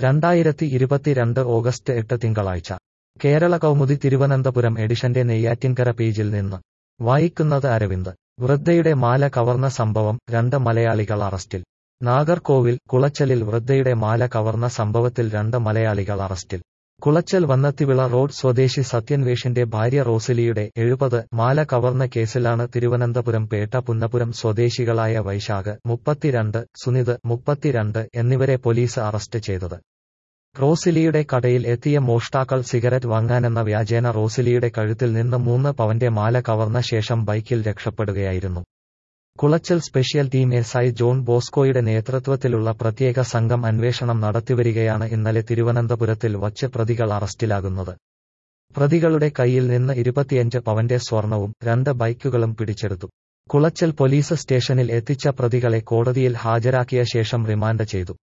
രണ്ടായിരത്തി ഇരുപത്തിരണ്ട് ഓഗസ്റ്റ് എട്ട് തിങ്കളാഴ്ച കേരള കൗമുദി തിരുവനന്തപുരം എഡിഷന്റെ നെയ്യാറ്റിൻകര പേജിൽ നിന്ന് വായിക്കുന്നത് അരവിന്ദ് വൃദ്ധയുടെ മാല കവർന്ന സംഭവം രണ്ട് മലയാളികൾ അറസ്റ്റിൽ നാഗർകോവിൽ കുളച്ചലിൽ വൃദ്ധയുടെ മാല കവർന്ന സംഭവത്തിൽ രണ്ട് മലയാളികൾ അറസ്റ്റിൽ കുളച്ചൽ വന്നത്തിവിള റോഡ് സ്വദേശി സത്യൻവേഷിന്റെ ഭാര്യ റോസിലിയുടെ എഴുപത് മാല കവർന്ന കേസിലാണ് തിരുവനന്തപുരം പേട്ട പുന്നപുരം സ്വദേശികളായ വൈശാഖ് മുപ്പത്തിരണ്ട് സുനിത് മുപ്പത്തിരണ്ട് എന്നിവരെ പോലീസ് അറസ്റ്റ് ചെയ്തത് റോസിലിയുടെ കടയിൽ എത്തിയ മോഷ്ടാക്കൾ സിഗരറ്റ് വാങ്ങാനെന്ന വ്യാജേന റോസിലിയുടെ കഴുത്തിൽ നിന്ന് മൂന്ന് പവന്റെ മാല കവർന്ന ശേഷം ബൈക്കിൽ രക്ഷപ്പെടുകയായിരുന്നു Kulachal special team S I John ബോസ്കോയുടെ നേതൃത്വത്തിലുള്ള പ്രത്യേക സംഘം അന്വേഷണം നടത്തിവരികയാണ് ഇന്നലെ തിരുവനന്തപുരത്തിൽ വച്ച് പ്രതികൾ അറസ്റ്റിലാകുന്നത് പ്രതികളുടെ കയ്യിൽ നിന്ന് ഇരുപത്തിയഞ്ച് പവന്റെ സ്വർണവും രണ്ട് ബൈക്കുകളും പിടിച്ചെടുത്തു കുളച്ചൽ പോലീസ് സ്റ്റേഷനിൽ എത്തിച്ച പ്രതികളെ കോടതിയിൽ ഹാജരാക്കിയ ശേഷം റിമാൻഡ് ചെയ്തു